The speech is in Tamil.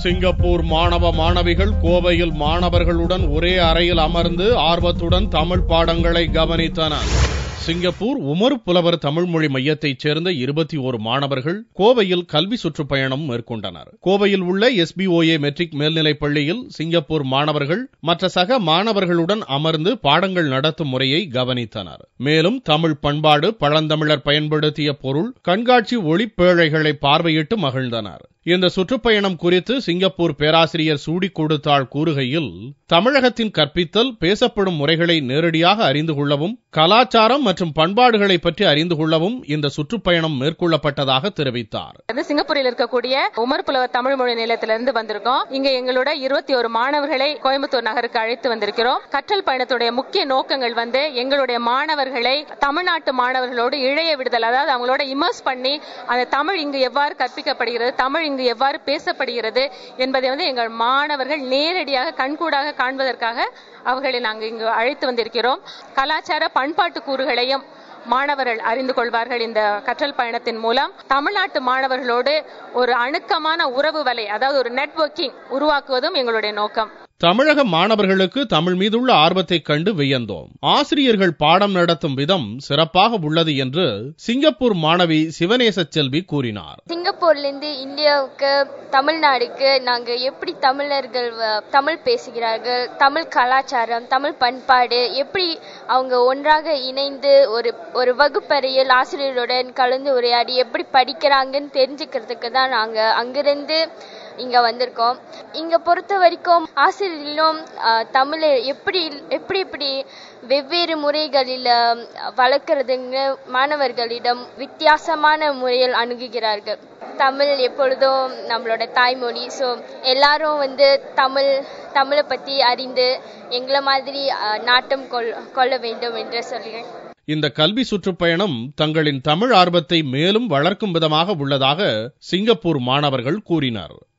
சிங்கப்பூர் மாணவ மாணவிகள் கோவையில் மாணவர்களுடன் ஒரே அறையில் அமர்ந்து ஆர்வத்துடன் தமிழ் பாடங்களை கவனித்தனர் சிங்கப்பூர் உமர் புலவர் தமிழ்மொழி மையத்தைச் சேர்ந்த இருபத்தி ஓரு மாணவர்கள் கோவையில் கல்வி சுற்றுப்பயணம் மேற்கொண்டனர் கோவையில் உள்ள எஸ்பிஓஏ மெட்ரிக் மேல்நிலைப் பள்ளியில் சிங்கப்பூர் மாணவர்கள் மற்ற சக மாணவர்களுடன் அமர்ந்து பாடங்கள் நடத்தும் முறையை கவனித்தனர் மேலும் தமிழ் பண்பாடு பழந்தமிழர் பயன்படுத்திய பொருள் கண்காட்சி ஒளிப்பேழைகளை பார்வையிட்டு மகிழ்ந்தனர் இந்த சுற்றுப்பயணம் குறித்து சிங்கப்பூர் பேராசிரியர் சூடிக் கொடுத்தாள் கூறுகையில் தமிழகத்தின் கற்பித்தல் பேசப்படும் முறைகளை நேரடியாக அறிந்து கொள்ளவும் கலாச்சாரம் மற்றும் பண்பாடுகளை பற்றி அறிந்து கொள்ளவும் இந்த சுற்றுப்பயணம் மேற்கொள்ளப்பட்டதாக தெரிவித்தார் வந்து சிங்கப்பூரில் இருக்கக்கூடிய உமர் புலவர் தமிழ் மொழி நிலையத்திலிருந்து வந்திருக்கோம் இங்க எங்களோட இருபத்தி ஒரு மாணவர்களை கோயம்புத்தூர் நகருக்கு அழைத்து வந்திருக்கிறோம் கற்றல் பயணத்துடைய முக்கிய நோக்கங்கள் வந்து எங்களுடைய மாணவர்களை தமிழ்நாட்டு மாணவர்களோடு இழைய விடுதல் அதாவது அவங்களோட இமர்ஸ் பண்ணி அந்த தமிழ் இங்கு எவ்வாறு கற்பிக்கப்படுகிறது தமிழ் இங்கு எவ்வாறு பேசப்படுகிறது என்பதை வந்து எங்கள் மாணவர்கள் நேரடியாக கண்கூடாக காண்பதற்காக அவர்களை நாங்கள் இங்கு அழைத்து வந்திருக்கிறோம் கலாச்சார பண்பாட்டு கூறுகளையும் மாணவர்கள் அறிந்து கொள்வார்கள் இந்த கற்றல் பயணத்தின் மூலம் தமிழ்நாட்டு மாணவர்களோடு ஒரு அணுக்கமான உறவு வலை அதாவது ஒரு நெட்வொர்க்கிங் உருவாக்குவதும் எங்களுடைய நோக்கம் தமிழக மாணவர்களுக்கு தமிழ் மீதுள்ள ஆர்வத்தைக் கண்டு வியந்தோம் ஆசிரியர்கள் பாடம் நடத்தும் விதம் சிறப்பாக உள்ளது என்று சிங்கப்பூர் மாணவி சிவநேச செல்வி கூறினார் சிங்கப்பூர்லேருந்து இந்தியாவுக்கு தமிழ்நாடுக்கு நாங்கள் எப்படி தமிழர்கள் வ- தமிழ் பேசுகிறார்கள் தமிழ் கலாச்சாரம் தமிழ் பண்பாடு எப்படி அவங்க ஒன்றாக இணைந்து ஒரு ஒரு வகுப்பறையில் ஆசிரியருடன் கலந்து உரையாடி எப்படி படிக்கிறாங்கன்னு தெரிஞ்சுக்கிறதுக்கு தான் நாங்கள் அங்கிருந்து இங்க வந்திருக்கோம் இங்க பொறுத்த வரைக்கும் ஆசிரியர்களும் ஆஹ், தமிழை எப்படி எப்படி எப்படி வெவ்வேறு முறைகளில் வளர்க்கறதுங்க மாணவர்களிடம் வித்தியாசமான முறையில் அணுகுகிறார்கள் தமிழ் எப்பொழுதும் நம்மளோட தாய்மொழி ஸோ எல்லாரும் வந்து தமிழ் தமிழை பற்றி அறிந்து எங்களை மாதிரி ஆஹ், நாட்டம் கொள் கொள்ள வேண்டும் என்று சொல்கிறேன் இந்த கல்வி சுற்றுப்பயணம் தங்களின் தமிழ் ஆர்வத்தை மேலும் வளர்க்கும் விதமாக உள்ளதாக சிங்கப்பூர் மாணவர்கள் கூறினர்